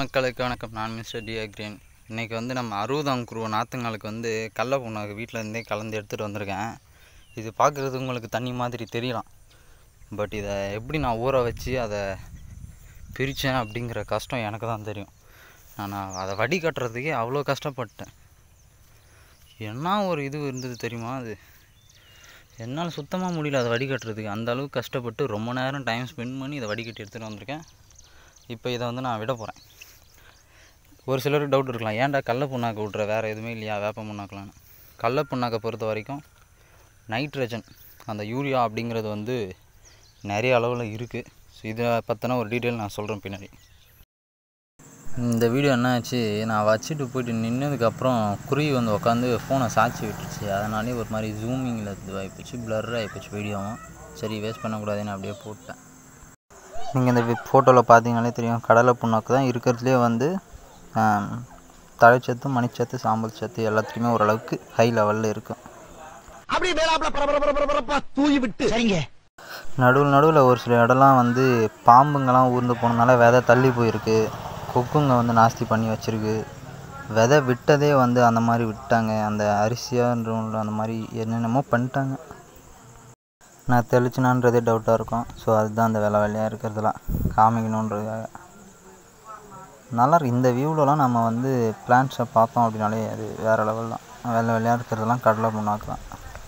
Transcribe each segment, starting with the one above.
மக்களுக்கு வணக்கம் நான் மிஸ்டர் டி அக்ரேன் இன்றைக்கி வந்து நம்ம அறுபதாம் குருவ நாற்றுங்களுக்கு வந்து கடல புண்ணாக்கு வீட்டில் இருந்தே கலந்து எடுத்துகிட்டு வந்திருக்கேன் இது பார்க்குறது உங்களுக்கு தண்ணி மாதிரி தெரியலாம் பட் இதை எப்படி நான் ஊற வச்சு அதை பிரித்தேன் அப்படிங்கிற கஷ்டம் எனக்கு தான் தெரியும் நான் அதை வடிகட்டுறதுக்கே அவ்வளோ கஷ்டப்பட்டேன் என்ன ஒரு இது இருந்தது தெரியுமா அது என்னால் சுத்தமாக முடியல அதை வடிகட்டுறதுக்கு அந்த அளவுக்கு கஷ்டப்பட்டு ரொம்ப நேரம் டைம் ஸ்பெண்ட் பண்ணி இதை வடிகட்டி எடுத்துகிட்டு வந்திருக்கேன் இப்போ இதை வந்து நான் விட போகிறேன் ஒரு சிலருக்கு டவுட் இருக்கலாம் ஏன்டா கடல புண்ணாக்கு விட்ற வேறு எதுவுமே இல்லையா வேப்ப புண்ணாக்கலான்னு கடல புண்ணாக்கை பொறுத்த வரைக்கும் நைட்ரஜன் அந்த யூரியா அப்படிங்கிறது வந்து நிறைய அளவில் இருக்குது ஸோ இதை பற்றின ஒரு டீட்டெயில் நான் சொல்கிறேன் பின்னாடி இந்த வீடியோ என்ன ஆச்சு நான் வச்சுட்டு போயிட்டு நின்னதுக்கப்புறம் குருவி வந்து உட்காந்து ஃபோனை சாய்ச்சி விட்டுருச்சு அதனாலே ஒரு மாதிரி ஜூமிங்கில் இதுவாகிப்போச்சு பிளர் ஆகிப்போச்சு வீடியோவும் சரி வேஸ்ட் பண்ணக்கூடாதுன்னு அப்படியே போட்டேன் நீங்கள் இந்த ஃபோட்டோவில் பார்த்தீங்கனாலே தெரியும் கடலை புண்ணாக்கு தான் இருக்கிறதுலே வந்து ஆம், தழைச்சத்து மணிச்சத்து சாம்பல் சத்து எல்லாத்துலேயுமே ஓரளவுக்கு ஹை லெவலில் இருக்கும் அப்படியே மேலாப்ல பரபர பரபர பரப்பா தூவி விட்டு சரிங்க நடுவில் நடுவில் ஒரு சில இடம்லாம் வந்து பாம்புங்கெல்லாம் ஊர்ந்து போனதுனால விதை தள்ளி போயிருக்கு கொக்குங்க வந்து நாஸ்தி பண்ணி வச்சிருக்கு விதை விட்டதே வந்து அந்த மாதிரி விட்டாங்க அந்த அரிசியான்ற அந்த மாதிரி என்னென்னமோ பண்ணிட்டாங்க நான் தெளிச்சினான்றதே டவுட்டாக இருக்கும் ஸோ அதுதான் அந்த வெள்ளை வெள்ளையாக இருக்கிறதெல்லாம் காமிக்கணுன்றதுக்காக நல்லா இருக்கு இந்த வியூவிலலாம் நம்ம வந்து பிளான்ட்ஸை பார்த்தோம் அப்படின்னாலே அது வேறு லெவல் தான் வெள்ளை வெள்ளையாக இருக்கிறதெல்லாம் கடலை புண்ணாக்கு தான்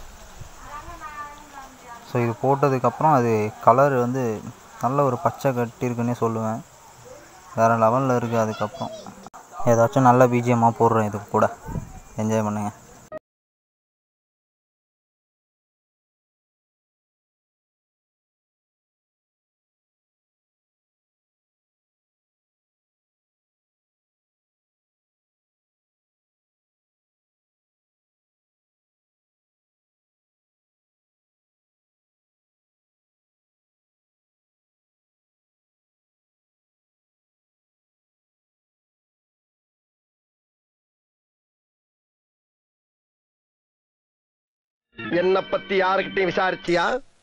ஸோ இது போட்டதுக்கப்புறம் அது கலர் வந்து நல்ல ஒரு பச்சை கட்டியிருக்குன்னே சொல்லுவேன் வேறு லெவலில் இருக்குது அதுக்கப்புறம் ஏதாச்சும் நல்ல பிஜிஎம்மாக போடுறேன் இது கூட என்ஜாய் பண்ணுங்க என்ன பத்தி யாருக்கிட்டையும் விசாரிச்சியா